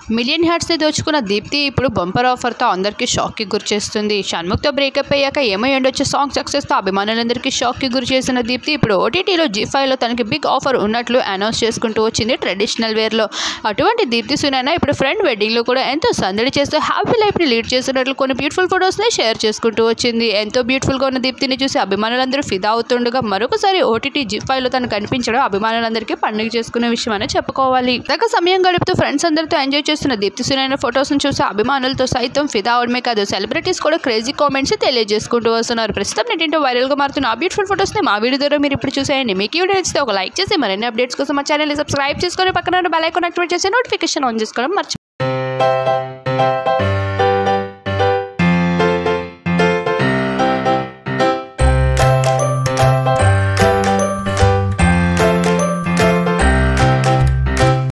million హార్ట్స్ని దోచుకున్న దీప్తి ఇప్పుడు bumper ఆఫర్తో అందరికీ షాక్కి గురి చేస్తుంది షణ్ముఖ్తో బ్రేకప్ అయ్యాక ఏమై ఉండొచ్చే సాంగ్ సక్సెస్తో అభిమానులందరికీ షాక్కి గురి చేసిన దీప్తి ఇప్పుడు ఓటీటీలో జీ ఫైవ్లో తనకి బిగ్ ఆఫర్ ఉన్నట్లు అనౌన్స్ చేసుకుంటూ వచ్చింది ట్రెడిషనల్ వేర్లో అటువంటి దీప్తి సునైనా ఇప్పుడు ఫ్రెండ్ వెడ్డింగ్లో కూడా ఎంతో సందడి చేస్తూ హ్యాపీ లైఫ్ని లీడ్ చేస్తున్నట్లు కొన్ని బ్యూటిఫుల్ ఫొటోస్ని షేర్ చేసుకుంటూ వచ్చింది ఎంతో బ్యూటిఫుల్గా ఉన్న దీప్తిని చూసి అభిమానులందరూ ఫిదా అవుతుండగా మరొకసారి ఓటీటీ జీ ఫైవ్లో తను కనిపించడం అభిమానులందరికీ పండుగ చేసుకునే విషయం అని చెప్పుకోవాలి తగ్గ సమయం గడుపుతూ ఫ్రెండ్స్ అందరితో ఎంజాయ్ చేస్తున్న దీప్తి సునైన ఫొటోస్ను చూసి అభిమానులతో సైతం ఫిదా అవడమే కాదు సెలబ్రిటీస్ కూడా క్రేజీ కామెంట్స్ తెలియజేసుకుంటూ వస్తున్నారు ప్రస్తుతం నెటింటో వైరల్గా మారుతున్న ఆ బ్యూటిఫుల్ ఫొటోస్ని మా వీడియో ద్వారా మీరు ఇప్పుడు చూసేయండి మీకు ఈ వీడియో నచ్చితే ఒక లైక్ చేసి మరిన్ని అప్డేట్స్ కోసం మా ఛానల్ని సబ్స్క్రైబ్ చేసుకొని పక్కన బెల్ ఐకాన్ యాక్టివేట్ చేసి నోటిఫికేషన్ ఆన్ చేసుకోవడం మర్చి